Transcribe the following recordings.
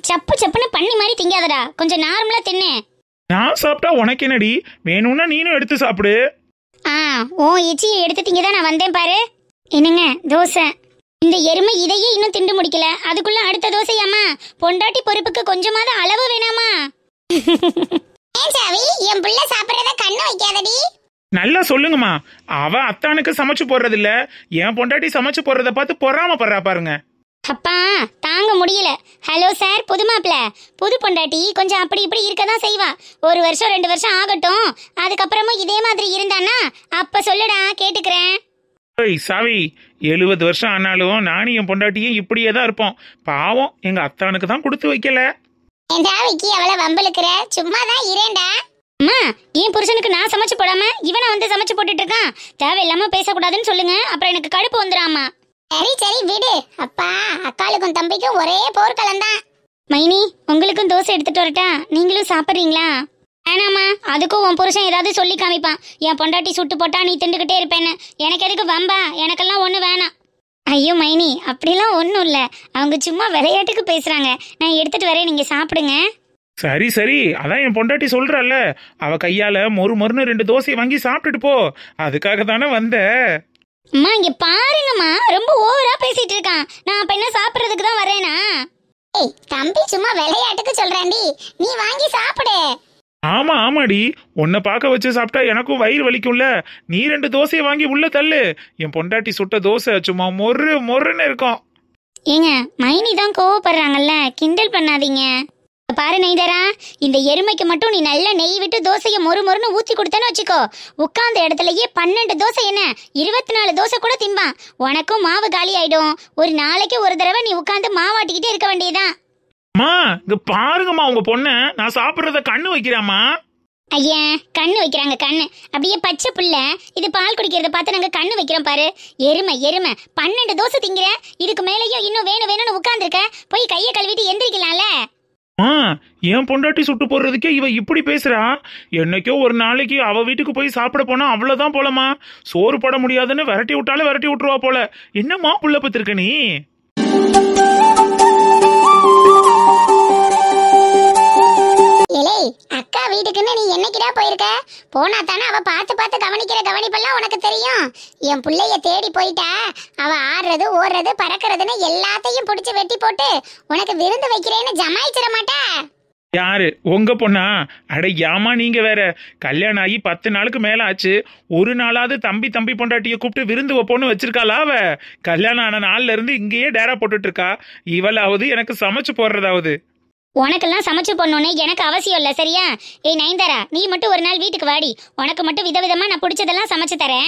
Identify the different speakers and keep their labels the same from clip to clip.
Speaker 1: சப்பு சப்புன்னு பண்ணி மாதிரி திங்காதடா கொஞ்சம் நார்மலா தின்னு
Speaker 2: நான் சாப்பிட்டா உனக்கு என்னடி வேணும்னா நீனும் எடுத்து சாப்பிடு
Speaker 1: ஆ ஓ எச்சியை எடுத்து திங்க தான் நான் வந்தேன் பாரு என்னங்க தோசை இந்த எருமை இதையே இன்னும் திண்டு முடிக்கல அதுக்குள்ள அடுத்த தோசையாமா பொண்டாட்டி பொறுப்புக்கு கொஞ்சமாவது அளவு வேணாமா ஏன் சாவி என் புள்ள சாப்பிடுறத கண்ணு வைக்காதடி
Speaker 2: நல்லா சொல்லுங்கம்மா அவ அத்தானுக்கு சமைச்சு போடுறது இல்ல என் பொண்டாட்டி சமைச்சு போடுறத பார்த்து பொறாம படுறா பாருங்க
Speaker 1: அப்பா தாங்க முடியல ஹலோ சார் புது மாப்பிள புது பொண்டாட்டி கொஞ்சம் அப்படி இப்படி இருக்க தான் செய்வா ஒரு வருஷம் ரெண்டு வருஷம் ஆகட்டும் அதுக்கப்புறமும் இதே மாதிரி இருந்தானா அப்ப சொல்லுடா கேட்டுக்கிறேன்
Speaker 2: ஏய் சாவி எழுபது வருஷம் ஆனாலும் நானும் என் பொண்டாட்டியும் இப்படியே தான் இருப்போம் பாவம் எங்க அத்தானுக்கு தான் கொடுத்து வைக்கல
Speaker 1: என் தாவிக்கு அவளை வம்பளுக்குற சும்மா தான் இரேண்டா அம்மா என் புருஷனுக்கு நான் சமைச்சு போடாம இவனை வந்து சமைச்சு போட்டுட்டு இருக்கான் தேவையில்லாம பேசக்கூடாதுன்னு சொல்லுங்க அப்புறம் எனக்கு கடுப்பு வந்துடாமா சரி சரி விடு அப்பா அக்காளுக்கும் தம்பிக்கும் ஒரே போர்க்களம் தான் மைனி உங்களுக்கும் தோசை எடுத்துட்டு வரட்டா நீங்களும் சாப்பிட்றீங்களா வேணாமா அதுக்கும் உன் புருஷன் ஏதாவது சொல்லி காமிப்பான் என் பொண்டாட்டி சுட்டு போட்டா நீ திண்டுக்கிட்டே இருப்பேன்னு எனக்கு எதுக்கு வம்பா எனக்கெல்லாம் ஒண்ணு வேணாம் ஐயோ மைனி அப்படிலாம் ஒன்றும் இல்லை அவங்க சும்மா விளையாட்டுக்கு பேசுறாங்க நான் எடுத்துட்டு வரேன் நீங்க சாப்பிடுங்க
Speaker 2: சரி சரி அதான் என் பொண்டாட்டி சொல்றால அவ கையால மொறு மொறுன்னு ரெண்டு தோசையை வாங்கி சாப்பிட்டுட்டு போ அதுக்காக தானே வந்த
Speaker 1: அம்மா இங்க பாருங்கம்மா ரொம்ப ஓவரா பேசிட்டு இருக்கான் நான் அப்ப என்ன சாப்பிடுறதுக்கு தான் வரேனா ஏய் தம்பி சும்மா விளையாட்டுக்கு சொல்றாண்டி நீ வாங்கி சாப்பிடு
Speaker 2: ஆமா ஆமாடி உன்னை பார்க்க வச்சு சாப்பிட்டா எனக்கும் வயிறு வலிக்கும்ல நீ ரெண்டு தோசையை வாங்கி உள்ள தள்ளு என் பொண்டாட்டி சுட்ட தோசை சும்மா மொறு மொறுன்னு இருக்கும்
Speaker 1: ஏங்க மைனி தான் கோவப்படுறாங்கல்ல கிண்டல் பண்ணாதீங்க இப்ப பாரு நெய்தரா இந்த எருமைக்கு மட்டும் நீ நல்லா நெய் விட்டு தோசையை மொறு மொறுன்னு ஊத்தி கொடுத்தேன்னு வச்சுக்கோ உட்கார்ந்த இடத்துலயே பன்னெண்டு தோசை என்ன இருபத்தி நாலு தோசை கூட திம்பான் உனக்கும் மாவு காலி ஆயிடும் ஒரு நாளைக்கு ஒரு தடவை நீ உட்கார்ந்து மாவாட்டிக்கிட்டே இருக்க வேண்டியதுதான்
Speaker 2: மா இங்க பாருங்கம்மா உங்க பொண்ண நான் சாப்பிடுறத கண்ணு வைக்கிறாமா
Speaker 1: ஐயா கண்ணு வைக்கிறாங்க கண்ணு அப்படியே பச்சை புள்ள இது பால் குடிக்கிறத பார்த்து நாங்க கண்ணு வைக்கிறோம் பாரு எருமை எருமை பன்னெண்டு தோசை திங்கிற இதுக்கு மேலேயும் இன்னும் வேணும் வேணும்னு உட்கார்ந்துருக்க போய் கையை கழுவிட்டு எந்திரிக்கலாம்ல
Speaker 2: மா என் பொண்டாட்டி சுட்டு போடுறதுக்கே இவ இப்படி பேசுறா என்னைக்கோ ஒரு நாளைக்கு அவ வீட்டுக்கு போய் சாப்பிட போனா அவ்வளவுதான் போலமா சோறு போட முடியாதுன்னு விரட்டி விட்டாலும் விரட்டி விட்டுருவா போல என்னம்மா புள்ள பத்திருக்க நீ
Speaker 1: இலே அக்கா வீட்டுக்குன்னு நீ என்னைக்குடா போயிருக்க போனா தானே அவ பார்த்து பார்த்து கவனிக்கிற கவனிப்பெல்லாம் உனக்கு தெரியும் என் புள்ளைய தேடி போயிட்டா அவ ஆடுறது ஓடுறது பறக்கிறதுன்னு எல்லாத்தையும் பிடிச்சி வெட்டி போட்டு உனக்கு விருந்து வைக்கிறேன்னு ஜமாயிச்சிட மாட்டா
Speaker 2: யாரு உங்க பொண்ணா அட ஏமா நீங்க வேற கல்யாணம் ஆகி பத்து நாளுக்கு மேல ஆச்சு ஒரு நாளாவது தம்பி தம்பி பொண்டாட்டிய கூப்பிட்டு விருந்து வைப்போன்னு வச்சிருக்காளா அவ கல்யாணம் ஆன நாள்ல இருந்து இங்கேயே டேரா போட்டுட்டு இருக்கா இவளாவது எனக்கு சமைச்சு போடுறதாவது
Speaker 1: உனக்கெல்லாம் சமைச்சு போடணும்னு எனக்கு அவசியம் இல்ல சரியா ஏய் நயன்தாரா நீ மட்டும் ஒரு நாள் வீட்டுக்கு வாடி உனக்கு மட்டும் விதவிதமா நான் பிடிச்சதெல்லாம் சமைச்சு தரேன்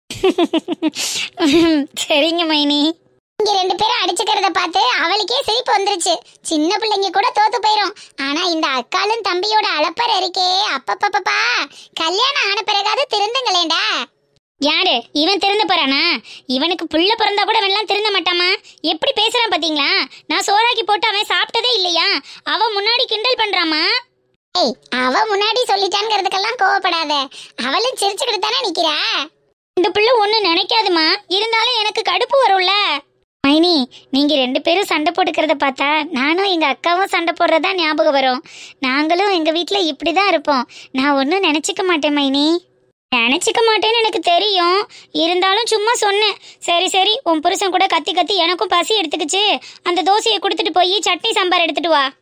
Speaker 1: சரிங்க மைனி இங்க ரெண்டு பேரும் அடிச்சுக்கிறத பார்த்து அவளுக்கே சிரிப்பு வந்துருச்சு சின்ன பிள்ளைங்க கூட தோத்து போயிரும் ஆனா இந்த அக்காலும் தம்பியோட அலப்பற இருக்கே அப்பப்பப்பப்பா கல்யாணம் ஆன பிறகாவது திருந்துங்களேண்டா யாரு இவன் திருந்த போறானா இவனுக்கு புள்ள பிறந்தா கூட அவன்லாம் திருந்த மாட்டாமா எப்படி பேசுறான் பாத்தீங்களா நான் சோறாக்கி போட்டு அவன் சாப்பிட்டதே இல்லையா அவ முன்னாடி கிண்டல் பண்றாமா ஏய் அவ முன்னாடி சொல்லிட்டாங்கிறதுக்கெல்லாம் கோவப்படாத அவளும் சிரிச்சுக்கிட்டு தானே நிக்கிறா இந்த பிள்ளை ஒண்ணு நினைக்காதுமா இருந்தாலும் எனக்கு கடுப்பு வரும்ல மைனி நீங்க ரெண்டு பேரும் சண்டை போட்டுக்கிறத பார்த்தா நானும் எங்க அக்காவும் சண்டை போடுறதா ஞாபகம் வரும் நாங்களும் எங்க வீட்ல இப்படிதான் இருப்போம் நான் ஒன்றும் நினைச்சுக்க மாட்டேன் மைனி நினைச்சுக்க மாட்டேன்னு எனக்கு தெரியும் இருந்தாலும் சும்மா சொன்னேன் சரி சரி உன் புருஷன் கூட கத்தி கத்தி எனக்கும் பசி எடுத்துக்கிச்சு அந்த தோசையை கொடுத்துட்டு போய் சட்னி சாம்பார் எடுத்துட்டு வா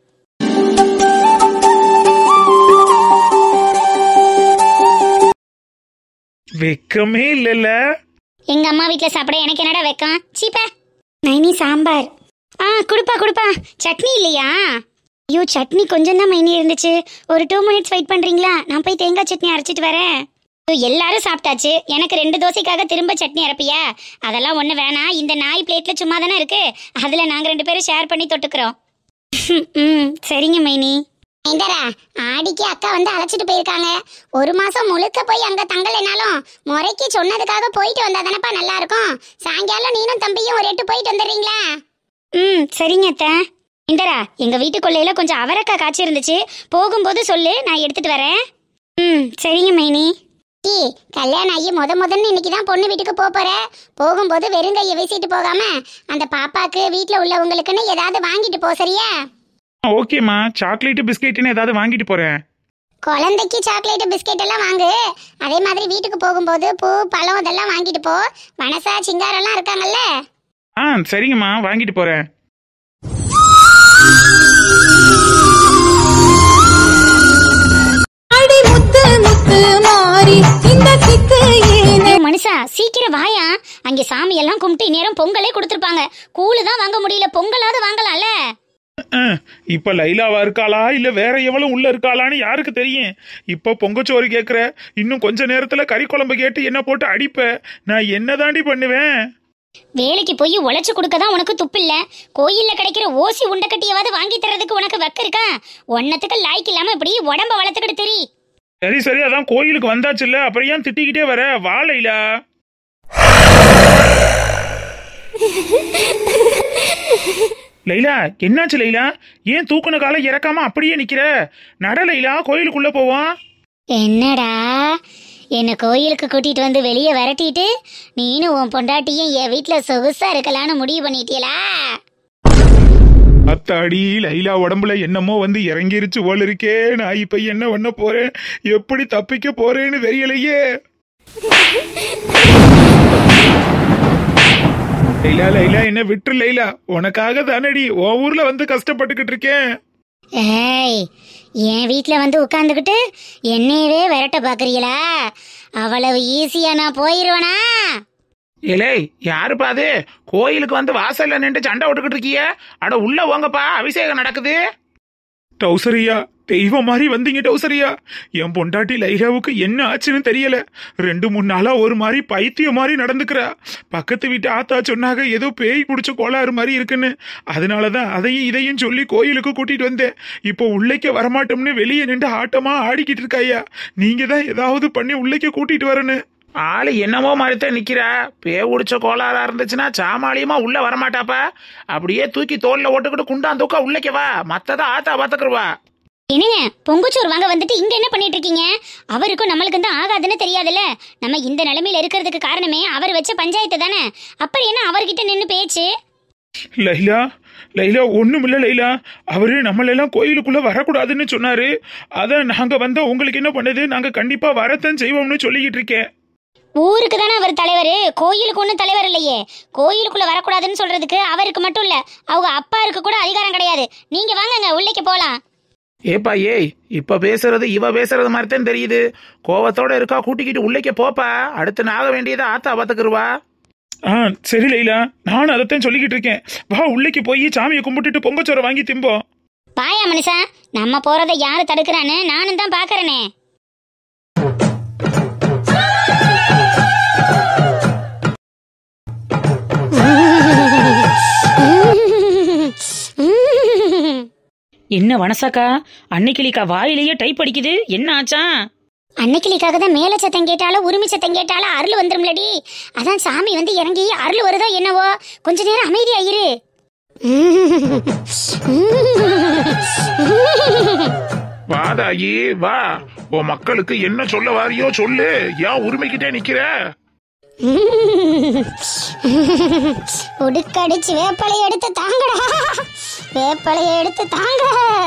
Speaker 2: வெக்கமே இல்லைல்ல
Speaker 1: எங்க அம்மா வீட்ல சாப்பிட எனக்கு என்னடா வைக்கம் சீப்ப மைனி சாம்பார் ஆ குடுப்பா குடுப்பா சட்னி இல்லையா ஐயோ சட்னி கொஞ்சம் தான் மைனி இருந்துச்சு ஒரு டூ மினிட்ஸ் வெயிட் பண்றீங்களா நான் போய் தேங்காய் சட்னி அரைச்சிட்டு வரேன் ஐயோ, எல்லாரும் சாப்பிட்டாச்சு எனக்கு ரெண்டு தோசைக்காக திரும்ப சட்னி அரைப்பியா அதெல்லாம் ஒண்ணு வேணாம் இந்த நாய் பிளேட்ல சும்மா தானே இருக்கு அதுல நாங்க ரெண்டு பேரும் ஷேர் பண்ணி தொட்டுக்கிறோம் ம் சரிங்க மைனி ஐந்தரா ஆடிக்கு அக்கா வந்து அழைச்சிட்டு போயிருக்காங்க ஒரு மாசம் முழுக்க போய் அங்க தங்கலைனாலும் முறைக்கு சொன்னதுக்காக போயிட்டு வந்தா தானப்பா நல்லா இருக்கும் சாயங்காலம் நீனும் தம்பியும் ஒரு எட்டு போயிட்டு வந்துடுறீங்களா ம் சரிங்க அத்தை இந்தரா எங்க வீட்டுக்குள்ளையில கொஞ்சம் அவரக்காய் காய்ச்சி இருந்துச்சு போகும்போது சொல்லு நான் எடுத்துட்டு வரேன் ம் சரிங்க மைனி கல்யாணம் ஆகி முத முதன்னு இன்னைக்கு தான் பொண்ணு வீட்டுக்கு போக போற போகும்போது வெறுங்கையை வீசிட்டு போகாம அந்த பாப்பாக்கு வீட்ல உள்ளவங்களுக்குன்னு ஏதாவது வாங்கிட்டு போ சரியா
Speaker 2: ஓகேம்மா சாக்லேட்டு பிஸ்கெட்டுன்னு ஏதாவது வாங்கிட்டு போறேன்
Speaker 1: குழந்தைக்கு சாக்லேட் பிஸ்கெட் எல்லாம் வாங்கு அதே மாதிரி வீட்டுக்கு போகும்போது பூ பழம் இதெல்லாம் வாங்கிட்டு போ மனசா சிங்காரெல்லாம் இருக்காங்கல்ல
Speaker 2: ஆ சரிங்கம்மா வாங்கிட்டு போறேன்
Speaker 3: அடி முத்து முத்து மாறி இந்த கிக்கு ஏனே
Speaker 1: ஏய் மனுஷா சீக்கிரம் வாயா அங்கே சாமி எல்லாம் கும்பிட்டு நேரம் பொங்கலே கொடுத்துருப்பாங்க கூழு தான் வாங்க முடியல பொங்கலாவது வாங்கலாம்ல
Speaker 2: அஹ், இப்ப லைலாவா இருக்காளா இல்ல வேற எவ்வளவு உள்ள இருக்காளான்னு யாருக்கு தெரியும் இப்ப பொங்கச்சோறு கேக்குற இன்னும் கொஞ்ச நேரத்துல கறி குழம்பு கேட்டு என்ன போட்டு அடிப்ப நான் என்ன தாண்டி பண்ணுவேன்
Speaker 1: வேலைக்கு போய் உழைச்சு கொடுக்க தான் உனக்கு துப்பு இல்ல கோயில்ல கிடைக்கிற ஓசி உண்டக்கட்டியாவது வாங்கி தர்றதுக்கு உனக்கு வெக்க இருக்கா ஒன்னத்துக்கு லாய்க்கு இல்லாம இப்படி உடம்ப வளர்த்துக்கிட்டு தெரி
Speaker 2: சரி சரி அதான் கோயிலுக்கு வந்தாச்சுல்ல அப்புறம் ஏன் திட்டிக்கிட்டே வர வா லைலா லைலா என்னாச்சு லைலா ஏன் தூக்குன காலை இறக்காம அப்படியே நிக்கிற நட லைலா கோயிலுக்குள்ள போவோம்
Speaker 1: என்னடா என்ன கோயிலுக்கு கூட்டிட்டு வந்து வெளியே விரட்டிட்டு நீனும் உன் பொண்டாட்டியும் என் வீட்டுல சொகுசா இருக்கலாம்னு முடிவு பண்ணிட்டியலா
Speaker 2: அத்தாடி லைலா உடம்புல என்னமோ வந்து இறங்கிருச்சு போல இருக்கே நான் இப்ப என்ன பண்ண போறேன் எப்படி தப்பிக்க போறேன்னு தெரியலையே லைலா லைலா என்ன விட்டுரு லைலா உனக்காக தானடி உன் ஊர்ல வந்து கஷ்டப்பட்டுக்கிட்டு இருக்கேன்
Speaker 1: ஏய் என் வீட்ல வந்து உட்காந்துக்கிட்டு என்னையவே விரட்ட பாக்குறீங்களா அவ்வளவு ஈஸியா நான் போயிருவேனா
Speaker 2: ஏலே யாருப்பா அது கோயிலுக்கு வந்து வாசல்ல நின்று சண்டை விட்டுக்கிட்டு இருக்கிய அட உள்ள போங்கப்பா அபிஷேகம் நடக்குது டவுசரியா தெய்வம் மாதிரி வந்தீங்க டவுசரியா என் பொண்டாட்டி லைலாவுக்கு என்ன ஆச்சுன்னு தெரியல ரெண்டு மூணு நாளா ஒரு மாதிரி பைத்தியம் மாதிரி நடந்துக்கிறா பக்கத்து வீட்டு ஆத்தா சொன்னாங்க ஏதோ பேய் குடிச்ச கோளாறு மாதிரி இருக்குன்னு அதனாலதான் அதையும் இதையும் சொல்லி கோயிலுக்கு கூட்டிட்டு வந்தேன் இப்போ உள்ளைக்க வரமாட்டோம்னு வெளியே நின்று ஆட்டமா ஆடிக்கிட்டு இருக்காயா நீங்க தான் ஏதாவது பண்ணி உள்ளைக்க கூட்டிட்டு வரணும் ஆளு என்னமோ மாதிரித்தான் நிக்கிறா பே உடிச்ச கோளாறா இருந்துச்சுன்னா சாமாலியமா உள்ள வரமாட்டாப்பா அப்படியே தூக்கி தோல்ல ஓட்டுக்கிட்டு குண்டான் தூக்கா உள்ளக்க வா மத்தத ஆத்தா பாத்துக்குருவா
Speaker 1: என்னங்க பொங்குச்சோறு வாங்க வந்துட்டு இங்க என்ன பண்ணிட்டு இருக்கீங்க அவருக்கும் நம்மளுக்கு தான் ஆகாதுன்னு தெரியாதுல்ல நம்ம இந்த நிலைமையில இருக்கிறதுக்கு காரணமே அவர் வச்ச பஞ்சாயத்து தானே அப்புறம் என்ன அவர்கிட்ட நின்னு பேச்சு
Speaker 2: லைலா லைலா ஒண்ணுமில்ல லைலா அவரு நம்மளெல்லாம் கோயிலுக்குள்ள வரக்கூடாதுன்னு சொன்னாரு அத நாங்க வந்தா உங்களுக்கு என்ன பண்ணது நாங்க கண்டிப்பா வரத்தான் செய்வோம்னு சொல்லிக்கிட்டு இருக்கேன்
Speaker 1: ஊருக்கு தானே அவர் தலைவர் கோயிலுக்கு ஒன்றும் தலைவர் இல்லையே கோயிலுக்குள்ள வரக்கூடாதுன்னு சொல்றதுக்கு அவருக்கு மட்டும் இல்ல அவங்க அப்பாருக்கு கூட அதிகாரம் கிடையாது நீங்க வாங்கங்க உள்ளேக்கு போலாம்
Speaker 2: ஏப்பா ஏய் இப்ப பேசுறது இவ பேசுறது மாதிரி தான் தெரியுது கோவத்தோட இருக்கா கூட்டிக்கிட்டு உள்ளேக்க போப்பா அடுத்து நாக வேண்டியதை ஆத்தா பாத்துக்குருவா ஆ சரி லைலா நானும் அதைத்தான் சொல்லிக்கிட்டு இருக்கேன் வா உள்ளேக்கு போய் சாமியை கும்பிட்டுட்டு பொங்கச்சோரை வாங்கி திம்போம்
Speaker 1: பாயா மனுஷா நம்ம போறதை யாரு தடுக்கிறான்னு நானும் தான் பாக்குறேனே
Speaker 4: என்ன வனசாக்கா அன்னைக்கிளிக்கா வாயிலேயே டைப் அடிக்குது என்ன ஆச்சா
Speaker 1: அன்னைக்கிளிக்காக தான் மேல சத்தம் கேட்டாலும் உரிமை சத்தம் கேட்டாலும் அருள் வந்துரும்லடி அதான் சாமி வந்து இறங்கி அருள் வருதோ என்னவோ கொஞ்ச நேரம் அமைதியாயிரு
Speaker 2: வாதாயி வா உன் மக்களுக்கு என்ன சொல்ல வாரியோ சொல்லு ஏன் உரிமைக்கிட்டே நிக்கிற
Speaker 1: உடுக்கடிச்சு வேப்பலையை எடுத்து தாங்கடா வேப்பலையை எடுத்து தாங்க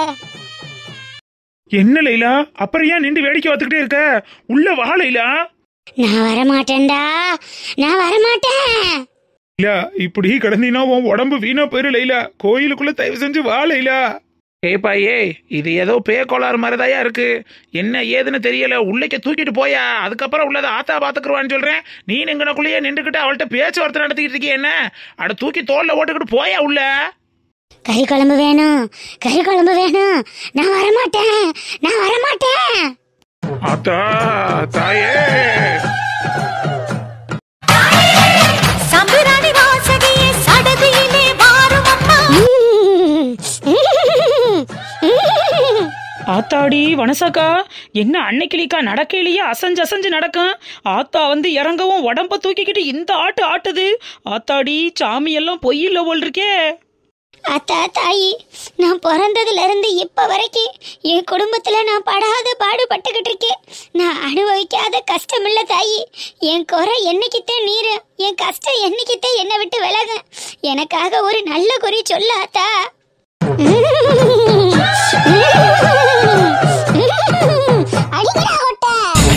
Speaker 2: என்ன லைலா அப்புறம் ஏன் நின்று வேடிக்கை பார்த்துக்கிட்டே இருக்க உள்ள வா லைலா
Speaker 1: நான் வரமாட்டேன்டா நான் வரமாட்டேன்
Speaker 2: லைலா இப்படி கிடந்தீங்கன்னா உன் உடம்பு வீணா போயிரு லைலா கோயிலுக்குள்ள தயவு செஞ்சு வா லைலா ஏப்பா ஏ இது ஏதோ பேக்கோளாறு மாதிரிதாயா இருக்கு என்ன ஏதுன்னு தெரியல உள்ளைக்க தூக்கிட்டு போயா அதுக்கப்புறம் உள்ளதை ஆத்தா பாத்துக்குருவான்னு சொல்றேன் நீ நிங்கனக்குள்ளேயே நின்றுக்கிட்டு அவள்கிட்ட பேச்சுவார்த்தை நடத்திக்கிட்டு இருக்கிய என்ன அட தூக்கி தோல்ல ஓட்டுக்கிட்டு போயா உள்ள
Speaker 1: கறி குழம்பு வேணும் கறி குழம்பு வேணும் நான் வரமாட்டேன் நான் வரமாட்டேன்
Speaker 2: ஆத்தா தாயே
Speaker 3: சம்புராணி வாசகியே சடதியிலே வாரும் அம்மா
Speaker 4: ஆத்தாடி வனசாக்கா என்ன அன்னைக்கிளிக்கா நடக்கையிலேயே அசஞ்சு அசஞ்சு நடக்கும் ஆத்தா வந்து இறங்கவும் உடம்ப தூக்கிக்கிட்டு இந்த ஆட்டு ஆட்டுது ஆத்தாடி சாமி எல்லாம் பொய்யில்ல போல் இருக்கே
Speaker 1: அத்தா தாயி நான் பிறந்ததுல இருந்து இப்ப வரைக்கும் என் குடும்பத்துல நான் படாத பாடுபட்டுக்கிட்டு இருக்கேன் நான் அனுபவிக்காத கஷ்டம் இல்ல தாயி என் குறை என்னைக்குத்தான் நீரு என் கஷ்டம் என்னைக்குத்தான் என்னை விட்டு விலகும் எனக்காக ஒரு நல்ல குறி சொல்ல அத்தா அடிக்கடா ஒட்ட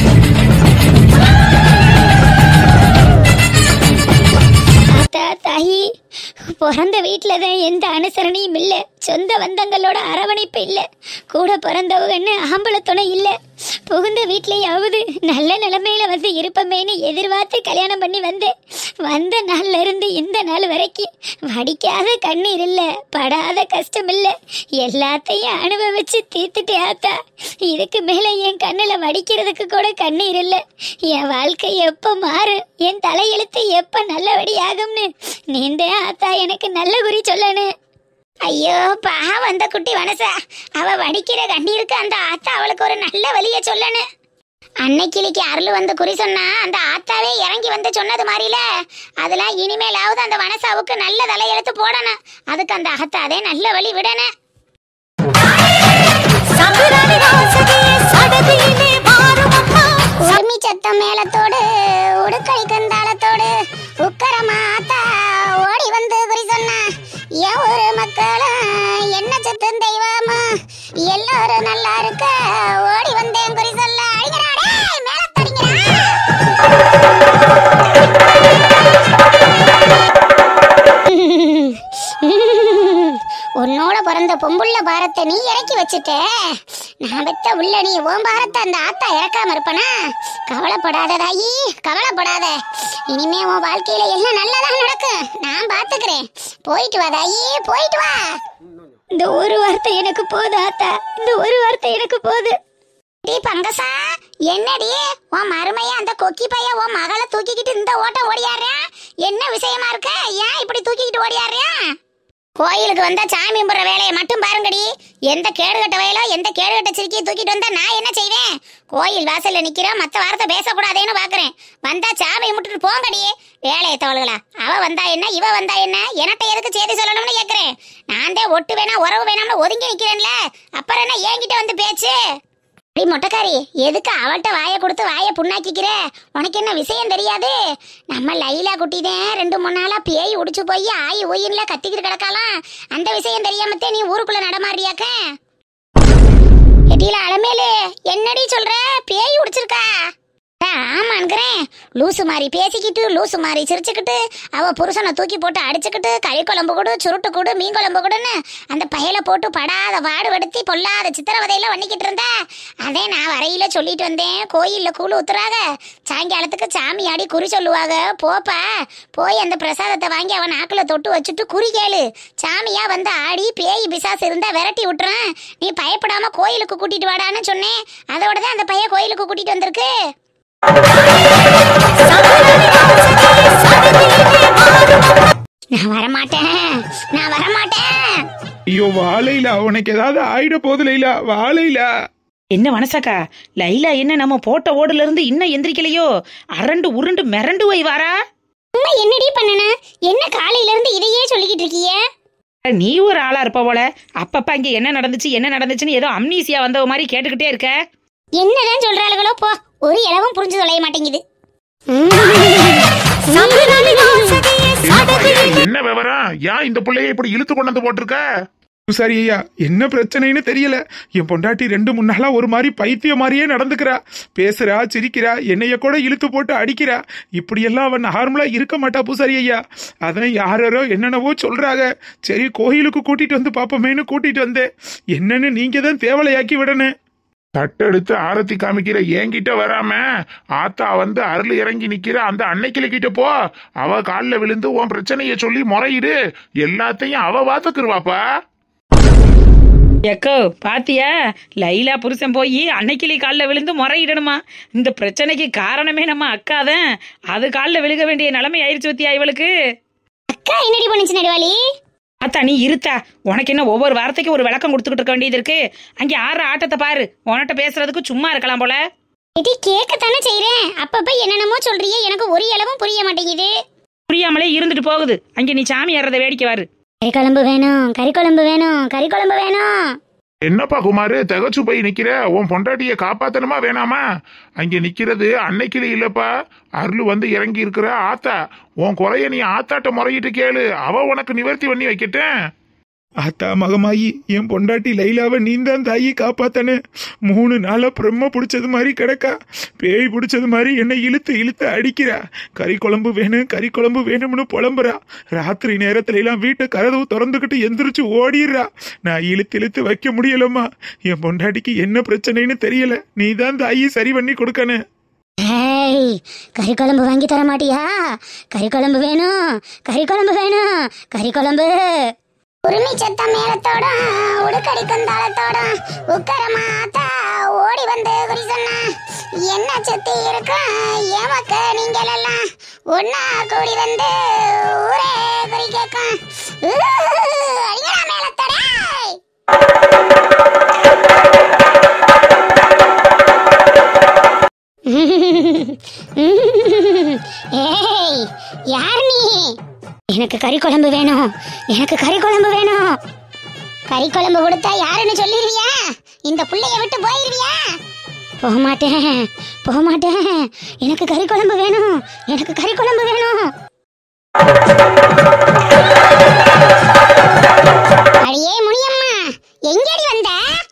Speaker 1: தாத்தா தாயி பிறந்த வீட்டில தான் எந்த அனுசரணையும் இல்லை சொந்த பந்தங்களோட அரவணைப்பு இல்லை கூட பிறந்தவங்கன்னு ஆம்பளை துணை இல்லை புகுந்த வீட்லயாவது நல்ல நிலைமையில வந்து இருப்பமேன்னு எதிர்பார்த்து கல்யாணம் பண்ணி வந்தேன் வந்த நாள்ல இருந்து இந்த நாள் வரைக்கும் வடிக்காத கண்ணீர் இல்லை படாத கஷ்டம் இல்லை எல்லாத்தையும் அனுபவிச்சு தீர்த்துட்டே ஆத்தா இதுக்கு மேல என் கண்ணுல வடிக்கிறதுக்கு கூட கண்ணீர் இல்லை என் வாழ்க்கை எப்ப மாறும் என் தலையெழுத்து எப்ப நல்லபடி ஆகும்னு நீந்தே ஆத்தா எனக்கு நல்ல குறி சொல்லணும் ஐயோ பாவம் அந்த குட்டி மனசா அவ வடிக்கிற கண்ணீருக்கு அந்த ஆத்தா அவளுக்கு ஒரு நல்ல வழிய சொல்லணும் அன்னைக்கிளிக்கு அருள் வந்து குறி சொன்னா அந்த ஆத்தாவே இறங்கி வந்து சொன்னது மாதிரில அதெல்லாம் இனிமேலாவது அந்த வனசாவுக்கு நல்ல தலையெழுத்து போடணும் அதுக்கு அந்த ஆத்தாவே நல்ல வழி விடணும் உரிமை சத்தம் மேளத்தோடு உடுக்கை கந்தாளத்தோடு உக்கரமா ஆத்தா ஓடி வந்து குறி சொன்னா என் ஒரு மக்களும் என்ன சத்தம் தெய்வமா எல்லாரும் நல்லா இருக்க ஓடி வந்தேன் குறி சொல்ல அடிங்கடா டேய் மேளத்தடிங்கடா உன்னோட பிறந்த பொம்புள்ள பாரத்தை நீ இறக்கி வச்சுட்ட நான் பெத்த உள்ள நீ ஓம் பாரத்தை அந்த ஆத்தா இறக்காம இருப்பனா கவலைப்படாத தாயி கவலைப்படாத இனிமே உன் வாழ்க்கையில எல்லாம் நல்லதா நடக்கும் நான் பாத்துக்கிறேன் போயிட்டு வா தாயி போயிட்டு வா இந்த ஒரு வார்த்தை எனக்கு போதும் ஆத்தா இந்த ஒரு வார்த்தை எனக்கு போது டீ பங்கசா என்னடி உன் மருமைய அந்த கொக்கி பைய உன் மகளை தூக்கிக்கிட்டு இந்த ஓட்டம் ஓடியாடுறேன் என்ன விஷயமா இருக்க ஏன் இப்படி தூக்கிக்கிட்டு ஓடியாடுறேன் கோயிலுக்கு வந்தா சாமி கும்பிட்ற வேலையை மட்டும் பாருங்கடி எந்த கேடுகட்ட வயலோ எந்த கேடுகட்ட சிரிக்கியை தூக்கிட்டு வந்தா நான் என்ன செய்வேன் கோயில் வாசல்ல நிக்கிறேன் மத்த வார்த்தை பேசக்கூடாதேன்னு பாக்குறேன் வந்தா சாமி முட்டுட்டு போங்கடி வேலையை தவளுகளா அவ வந்தா என்ன இவ வந்தா என்ன எனட்ட எதுக்கு செய்தி சொல்லணும்னு கேக்குறேன் நான் தான் ஒட்டு வேணா உறவு வேணாம்னு ஒதுங்கி நிக்கிறேன்ல அப்புறம் என்ன என்கிட்ட வந்து பேச்சு அடி மொட்டைக்காரி எதுக்கு அவள்கிட்ட வாயை கொடுத்து வாயை புண்ணாக்கிக்கிற உனக்கு என்ன விஷயம் தெரியாது நம்ம லைலா குட்டிதான் ரெண்டு மூணு நாளா பேய் உடிச்சு போய் ஆயி ஊயின்ல கத்திக்கிட்டு கிடக்காலாம் அந்த விஷயம் தெரியாமத்தே நீ ஊருக்குள்ள நடமாறியாக்க எட்டியில அலமேலு என்னடி சொல்ற பேய் உடிச்சிருக்கா அட, ஆமாங்கிறேன் லூசு மாதிரி பேசிக்கிட்டு லூசு மாதிரி சிரிச்சுக்கிட்டு அவ புருஷனை தூக்கி போட்டு அடிச்சுக்கிட்டு கறி குழம்பு கொடு சுருட்டு கொடு மீன் குழம்பு கொடுன்னு அந்த பயலை போட்டு படாத பாடுபடுத்தி பொல்லாத சித்திரவதையில பண்ணிக்கிட்டு இருந்தா அதே நான் வரையில சொல்லிட்டு வந்தேன் கோயில்ல கூழ் ஊத்துறாக சாயங்காலத்துக்கு சாமி ஆடி குறி சொல்லுவாங்க போப்பா போய் அந்த பிரசாதத்தை வாங்கி அவன் நாக்குல தொட்டு வச்சுட்டு குறி கேளு சாமியா வந்து ஆடி பேய் பிசாசு இருந்தா விரட்டி விட்டுறான் நீ பயப்படாம கோயிலுக்கு கூட்டிட்டு வாடான்னு சொன்னேன் அதோட தான் அந்த பையன் கோயிலுக்கு கூட்டிட்டு வந்திருக்கு நான் வரமாட்டேன் நான் வரமாட்டேன்
Speaker 2: ஐயோ வாழையில உனக்கு ஏதாவது ஆயிட போகுது லைலா வாழையிலா
Speaker 4: என்ன மனசாக்கா லைலா என்ன நம்ம போட்ட ஓடுல இருந்து இன்னும் எந்திரிக்கலையோ அரண்டு உருண்டு மிரண்டு போய் வாரா
Speaker 1: அம்மா என்னடி பண்ணன என்ன காலையில இருந்து இதையே சொல்லிக்கிட்டு இருக்கீங்க
Speaker 4: நீ ஒரு ஆளா இருப்ப போல அப்பப்ப இங்க என்ன நடந்துச்சு என்ன நடந்துச்சுன்னு ஏதோ அம்னீசியா வந்தவ மாதிரி கேட்டுக்கிட்டே இருக்க
Speaker 1: என்னதான் சொல்றாளுகளோ போ ஒரு இளவும் புரிஞ்சு தொலைய மாட்டேங்குது
Speaker 5: என்ன விவரம் ஏன் இந்த பிள்ளைய இப்படி இழுத்து கொண்டு வந்து போட்டிருக்க
Speaker 2: சரி ஐயா என்ன பிரச்சனைன்னு தெரியல என் பொண்டாட்டி ரெண்டு மூணு நாளா ஒரு மாதிரி பைத்திய மாதிரியே நடந்துக்கிறா பேசுறா சிரிக்கிறா என்னைய கூட இழுத்து போட்டு அடிக்கிறா இப்படியெல்லாம் அவன் நார்மலா இருக்க மாட்டா பூசாரி ஐயா அதான் யாரோ என்னென்னவோ சொல்றாங்க சரி கோயிலுக்கு கூட்டிட்டு வந்து பாப்போமேன்னு கூட்டிட்டு வந்தேன் என்னன்னு நீங்க தான் தேவலையாக்கி விடணும்
Speaker 5: தட்டெடுத்து ஆரத்தி காமிக்கிற என்கிட்ட வராம ஆத்தா வந்து அருள் இறங்கி நிக்கிற அந்த அன்னைக்கிள கிட்ட போ அவ காலில் விழுந்து உன் பிரச்சனைய சொல்லி முறையிடு எல்லாத்தையும் அவ பாத்துக்குருவாப்பா
Speaker 4: எக்கோ பாத்தியா லைலா புருஷன் போய் அன்னைக்கிளி காலில் விழுந்து முறையிடணுமா இந்த பிரச்சனைக்கு காரணமே நம்ம அக்கா தான் அது காலில் விழுக வேண்டிய நிலைமை ஆயிடுச்சு பத்தியா இவளுக்கு
Speaker 1: அக்கா என்னடி பண்ணுச்சு நடுவாளி
Speaker 4: அத்தா நீ இருத்தா உனக்கு என்ன ஒவ்வொரு வாரத்துக்கு ஒரு விளக்கம் கொடுத்துக்கிட்டு இருக்க வேண்டியது இருக்கு அங்கே ஆடுற ஆட்டத்தை பாரு உன்கிட்ட பேசுறதுக்கு சும்மா இருக்கலாம் போல
Speaker 1: இது கேட்கத்தானே செய்றேன் அப்பப்ப என்னென்னமோ சொல்றியே எனக்கு ஒரு இளவும் புரிய மாட்டேங்குது
Speaker 4: புரியாமலே இருந்துட்டு போகுது அங்கே நீ சாமி ஏறதை வேடிக்கை பாரு
Speaker 1: கறி குழம்பு வேணும் கறி குழம்பு வேணும் கறி குழம்பு வேணும்
Speaker 5: என்னப்பா குமாரு திகச்சு போய் நிக்கிற உன் பொண்டாட்டிய காப்பாத்தணுமா வேணாமா அங்க நிக்கிறது அன்னைக்கிளி இல்லப்பா அருள் வந்து இறங்கி இருக்கிற ஆத்தா உன் குறைய நீ ஆத்தாட்ட முறையிட்டு கேளு அவ உனக்கு நிவர்த்தி பண்ணி வைக்கட்டேன்
Speaker 2: ஆத்தா மகமாயி என் பொண்டாட்டி லைலாவை நீந்தான் தாயி காப்பாத்தனே மூணு நாளா பிரம்ம பிடிச்சது மாதிரி கிடக்கா பேய் பிடிச்சது மாதிரி என்னை இழுத்து இழுத்து அடிக்கிறா கறி குழம்பு வேணும் கறி குழம்பு வேணும்னு புலம்புறா ராத்திரி நேரத்துல எல்லாம் வீட்டை கதவு திறந்துக்கிட்டு எந்திரிச்சு ஓடிடுறா நான் இழுத்து இழுத்து வைக்க முடியலம்மா என் பொண்டாட்டிக்கு என்ன பிரச்சனைன்னு தெரியல நீ தான் தாயி சரி பண்ணி கொடுக்கணும்
Speaker 1: ஏய் கறி குழம்பு வாங்கி தர மாட்டியா கறி குழம்பு வேணும் கறி குழம்பு வேணும் கறி குழம்பு உரிமை சத்த மேளத்தோட உடுக்கடிக்கும் தாளத்தோட உக்கர மாத்தா ஓடி வந்து குறி சொன்னா என்ன சுத்தி இருக்கும் ஏமக்க நீங்கள் எல்லாம் ஒன்னா கூடி வந்து ஊரே குறி கேட்கும் அடிங்கடா மேளத்தோட ஏய் யார் நீ எனக்கு கறி குழம்பு வேணும் எனக்கு கறி குழம்பு வேணும் கறி குழம்பு கொடுத்தா யாருன்னு சொல்லிடுவியா இந்த புள்ளைய விட்டு போயிருவியா போக மாட்டேன் போக மாட்டேன் எனக்கு கறி குழம்பு வேணும் எனக்கு கறி குழம்பு வேணும் அடியே முனியம்மா எங்கடி வந்த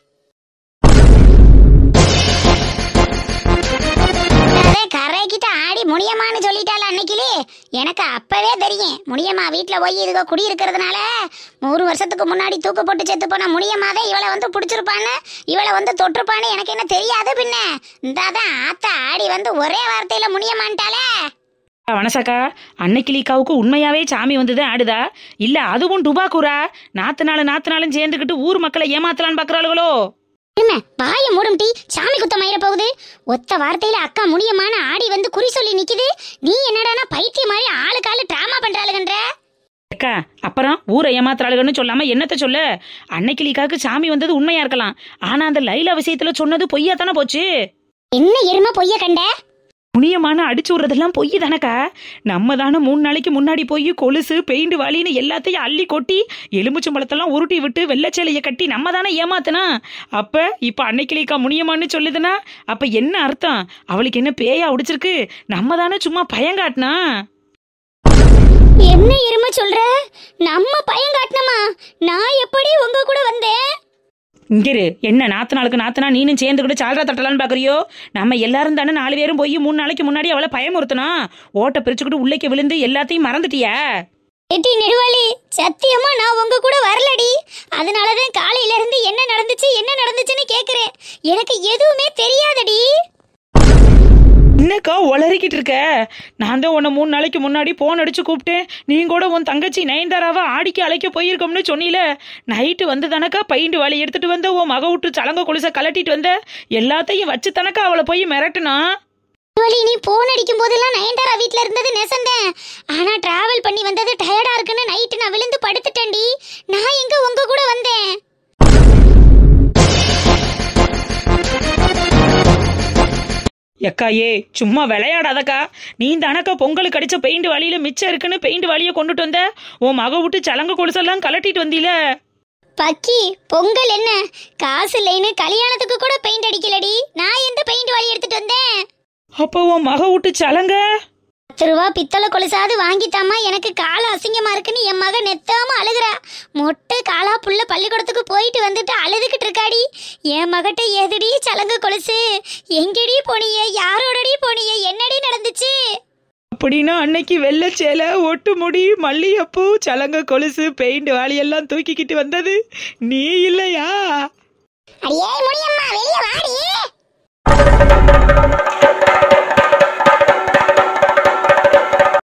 Speaker 1: அதே கரைக்கிட்ட ஆடி முடியமான்னு சொல்லிட்டால அன்னைக்கிலே எனக்கு அப்பவே தெரியும் முடியம்மா வீட்டில் போய் இதுக குடி இருக்கிறதுனால நூறு வருஷத்துக்கு முன்னாடி தூக்கு போட்டு செத்து போன முடியமாவே இவளை வந்து பிடிச்சிருப்பான்னு இவளை வந்து தொட்டிருப்பான்னு எனக்கு என்ன தெரியாது பின்ன இந்தாதான் ஆத்தா ஆடி வந்து ஒரே வார்த்தையில முடியமான்ட்டாலே
Speaker 4: வனசாக்கா அன்னைக்கிளிக்காவுக்கு உண்மையாவே சாமி வந்துதான் ஆடுதா இல்ல அதுவும் டுபாக்கூரா நாத்து நாள் நாத்து நாளும் சேர்ந்துக்கிட்டு ஊர் மக்களை ஏமாத்தலான்னு பாக்குறாளுகளோ
Speaker 1: என்ன வாய மூடும் டீ சாமி குத்தம் ஆயிர போகுது ஒத்த வார்த்தையில அக்கா முடியமான ஆடி வந்து குறி சொல்லி நிக்குது நீ என்னடானா பைத்திய மாதிரி ஆளுக்கு ஆளு டிராமா பண்றாளுகன்ற
Speaker 4: அக்கா அப்புறம் ஊரை ஏமாத்துறாளுகன்னு சொல்லாம என்னத்த சொல்ல அன்னைக்கிளிக்காவுக்கு சாமி வந்தது உண்மையா இருக்கலாம் ஆனா அந்த லைலா விஷயத்துல சொன்னது பொய்யா தானே போச்சு
Speaker 1: என்ன எருமை பொய்ய கண்ட
Speaker 4: புனியமான அடிச்சு விடுறதெல்லாம் பொய் தானக்கா நம்ம தானே மூணு நாளைக்கு முன்னாடி போய் கொலுசு பெயிண்ட் வாளின்னு எல்லாத்தையும் அள்ளி கொட்டி எலுமிச்சம்பழத்தெல்லாம் உருட்டி விட்டு வெள்ளச்சேலையை கட்டி நம்ம தானே ஏமாத்தினா அப்ப இப்ப அன்னைக்கிளிக்கா முனியமான்னு சொல்லுதுன்னா அப்ப என்ன அர்த்தம் அவளுக்கு என்ன பேயா உடிச்சிருக்கு நம்ம தானே சும்மா பயங்காட்டினா
Speaker 1: என்ன எருமை சொல்ற நம்ம பையன் காட்டணுமா நான் எப்படி உங்க கூட வந்தேன்
Speaker 4: இங்கிரு என்ன நாத்து நாளுக்கு நாத்தனா நீனும் சேர்ந்துக்கிட்டு சால்ரா தட்டலான்னு பாக்குறியோ நம்ம எல்லாரும் தானே நாலு பேரும் போய் மூணு நாளைக்கு முன்னாடி அவளை பயமுறுத்தணும் ஓட்டை பிரிச்சுக்கிட்டு உள்ளேக்கு விழுந்து எல்லாத்தையும் மறந்துட்டியா
Speaker 1: எட்டி நெடுவாளி சத்தியமா நான் உங்க கூட வரலடி அதனாலதான் காலையில இருந்து என்ன நடந்துச்சு என்ன நடந்துச்சுன்னு கேக்குறேன் எனக்கு எதுவுமே தெரியாதடி
Speaker 4: என்னக்கா உளறிக்கிட்டு இருக்க நான் தான் உன்னை மூணு நாளைக்கு முன்னாடி போன் அடிச்சு கூப்பிட்டேன் நீ கூட உன் தங்கச்சி நயன்தாராவை ஆடிக்கு அழைக்க போயிருக்கோம்னு சொன்னீல நைட்டு வந்து தானக்கா பைண்டு வாளி எடுத்துட்டு வந்த உன் மக விட்டு சலங்க கொலுசை கலட்டிட்டு வந்த எல்லாத்தையும் வச்சு தானக்கா அவளை போய் மிரட்டுனா
Speaker 1: நெடுவாளி நீ போன் அடிக்கும் போதெல்லாம் நயன்தாரா வீட்ல இருந்தது நெசந்தேன் ஆனா டிராவல் பண்ணி வந்தது டயர்டா இருக்குன்னு நைட்டு நான் விழுந்து படுத்துட்டேன்டி நான் எங்க உங்க கூட வந்தேன்
Speaker 4: எக்கா ஏ சும்மா விளையாடாதக்கா நீ தானக்கா பொங்கலுக்கு அடிச்ச பெயிண்ட் வாளியில மிச்சம் இருக்குன்னு பெயிண்ட் வாளியை கொண்டுட்டு வந்த உன் மக விட்டு சலங்க கொலுசெல்லாம் கலட்டிட்டு வந்தீல
Speaker 1: பக்கி பொங்கல் என்ன காசு இல்லைன்னு கல்யாணத்துக்கு கூட பெயிண்ட் அடிக்கலடி நான் எந்த பெயிண்ட் வாளி எடுத்துட்டு வந்தேன்
Speaker 4: அப்போ உன் மக விட்டு சலங்க
Speaker 1: பத்து ரூபா பித்தளை கொலுசாவது வாங்கித்தாமா எனக்கு கால அசிங்கமா இருக்குன்னு என் மக நெத்தாம அழுகுறா மொட்டை காலா புள்ள பள்ளிக்கூடத்துக்கு போயிட்டு வந்துட்டு அழுதுகிட்டு இருக்காடி என் மகட்ட எதுடி சலங்க கொலுசு எங்கடி போனியே யாரோடடி போனியே என்னடி நடந்துச்சு
Speaker 4: அப்படின்னா அன்னைக்கு வெள்ளை சேலை ஒட்டு முடி மல்லிகைப்பூ சலங்க கொலுசு பெயிண்ட் வாளியெல்லாம் தூக்கிக்கிட்டு வந்தது நீ இல்லையா
Speaker 1: அடியே